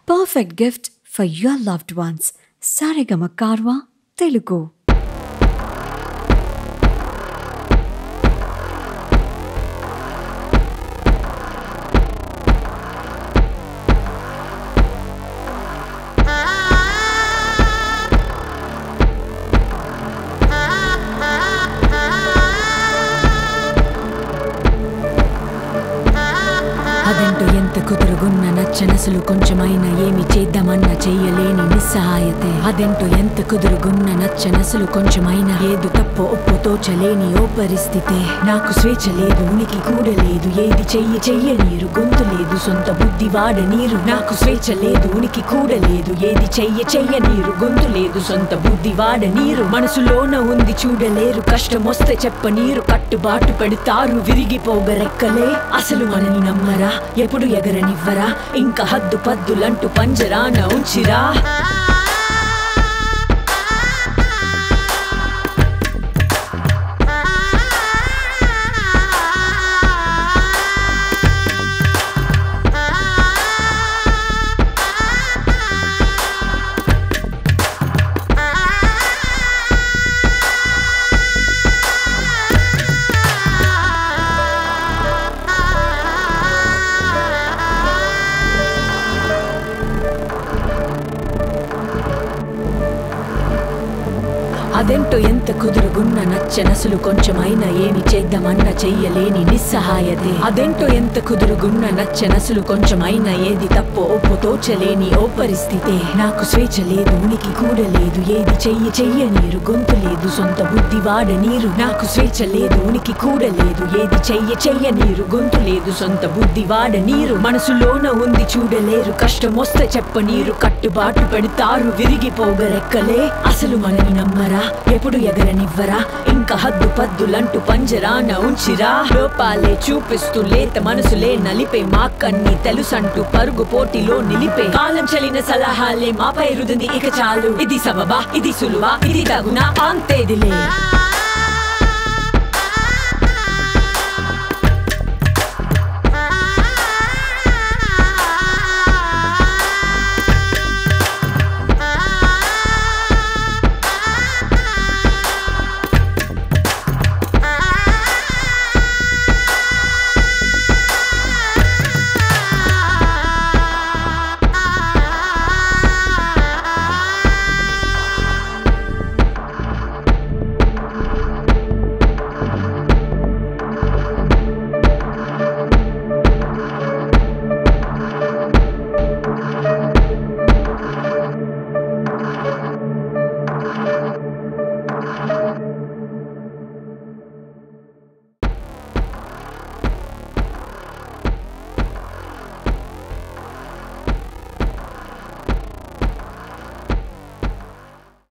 perfect gift for your loved ones. Sarigama Karwa, Telugu. అదంటూ ఎంత కుదురుగున్న నచ్చనసలు కొంచెమైనా ఏమి చేద్దామన్నా చెయ్యలేని నిస్సహాయతే అదెంటో ఎంత కుదురుగున్న నచ్చనసలు కొంచెమైనా ఏదు తప్పో ఒప్పో తోచలేని ఓ పరిస్థితే నాకు స్వేచ్ఛ లేదు ఉనికి కూడా లేదు ఏది చెయ్యి చెయ్యనీరు గొంతు లేదు సొంత బుద్ధి వాడనీరు నాకు స్వేచ్ఛ లేదు ఉనికి కూడా లేదు ఏది చెయ్య చెయ్యనీరు గొంతు లేదు సొంత బుద్ధి వాడనీరు మనసులోన ఉంది చూడలేరు కష్టం వస్తే చెప్పనీరు కట్టుబాటు పెడతారు విరిగిపోగరెక్కలే అసలు మనని నమ్మరా ఎప్పుడు ఎగరనివ్వరా ఇంకా హద్దు పద్దులంటూ పంజరాన ఉంచిరా అదెంటో ఎంత కుదురుగున్న నచ్చనసలు కొంచెమైనా ఏమి చేద్దామన్నా చెయ్యలేని నిస్సహాయతే అదెంటో ఎంత కుదురుగున్న నచ్చనసలు కొంచెమైనా ఏది తప్పో ఒప్పో తోచలేని ఓ పరిస్థితే నాకు స్వేచ్ఛ లేదు ఉనికి కూడా లేదు ఏది చెయ్యి చెయ్యనీరు గొంతు లేదు సొంత బుద్ధి వాడనీరు నాకు స్వేచ్ఛ లేదు ఉనికి కూడా లేదు ఏది చెయ్య చెయ్యనీరు గొంతు లేదు సొంత బుద్ధి వాడనీరు మనసులోన ఉంది చూడలేరు కష్టం వస్తే చెప్పనీరు కట్టుబాటు పెడతారు విరిగిపోగరెక్కలే అసలు మనని నమ్మరా ఎప్పుడు ఎగరనివ్వరా ఇంకా హద్దు పద్దులంటూ పంజరాన ఉంచిరా లోపాలే చూపిస్తూ లేత మనసులే నలిపే మాకన్ని తెలుసంటూ పరుగు పోటీలో నిలిపే కాలం చలిన సలహాలే మాపై రుదింది ఇక చాలు ఇది సబబా ఇది సులువా ఇది తగునా అంతేదిలే